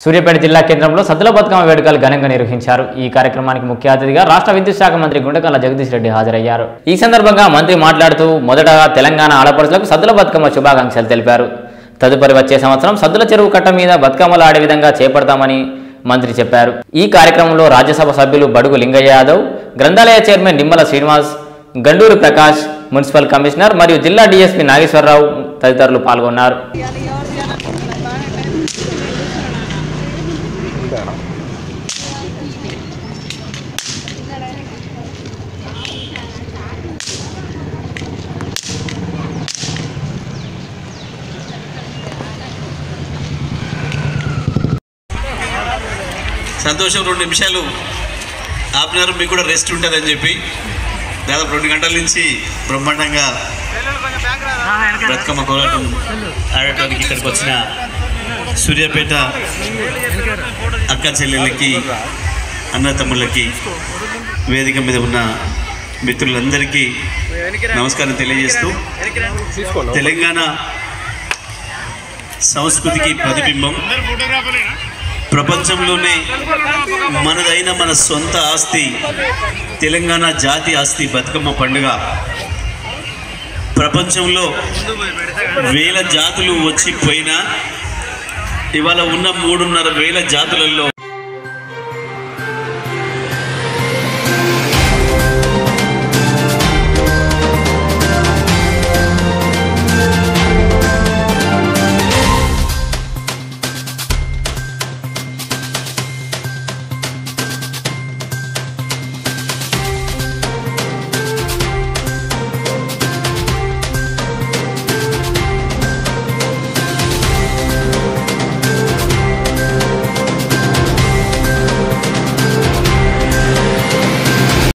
సూర్యాపేట జిల్లా కేంద్రంలో సద్దుల బతుకమ్మ వేడుకలు ఘనంగా నిర్వహించారు ఈ కార్యక్రమానికి ముఖ్య అతిథిగా రాష్ట్ర విద్యుత్ శాఖ మంత్రి గుండకల్ల జగదీష్ రెడ్డి హాజరయ్యారు ఈ సందర్భంగా మంత్రి మాట్లాడుతూ మొదటగా తెలంగాణ ఆడపడుచులకు సద్దుల బతుకమ్మ శుభాకాంక్షలు తెలిపారు తదుపరి వచ్చే సంవత్సరం సద్దుల చెరువు కట్ట మీద బతుకమ్మలు ఆడే విధంగా చేపడతామని మంత్రి చెప్పారు ఈ కార్యక్రమంలో రాజ్యసభ సభ్యులు బడుగు లింగయ్య యాదవ్ గ్రంథాలయ chairman Nimmala Srinivas Ganduru Prakash municipal commissioner మరియు జిల్లా డీఎస్పీ నాగేశ్వరరావు తదితరులు పాల్గొన్నారు సంతోషం రెండు నిమిషాలు ఆపినారు మీకు కూడా రెస్ట్ ఉంటుందని చెప్పి దాదాపు రెండు గంటల నుంచి బ్రహ్మాండంగా బ్రతుకమ్మ కోలాటం ఆడటానికి ఇక్కడికి వచ్చిన సూర్యాపేట అక్క చెల్లెళ్ళకి అన్న తమ్ముళ్ళకి వేదిక మీద ఉన్న మిత్రులందరికీ నమస్కారం తెలియజేస్తూ తెలంగాణ సంస్కృతికి ప్రతిబింబం ప్రపంచంలోనే మనదైన మన సొంత ఆస్తి తెలంగాణ జాతి ఆస్తి బతుకమ్మ పండుగ ప్రపంచంలో వేల జాతులు వచ్చి పోయినా ఇవాళ ఉన్న మూడున్నర వేల జాతులలో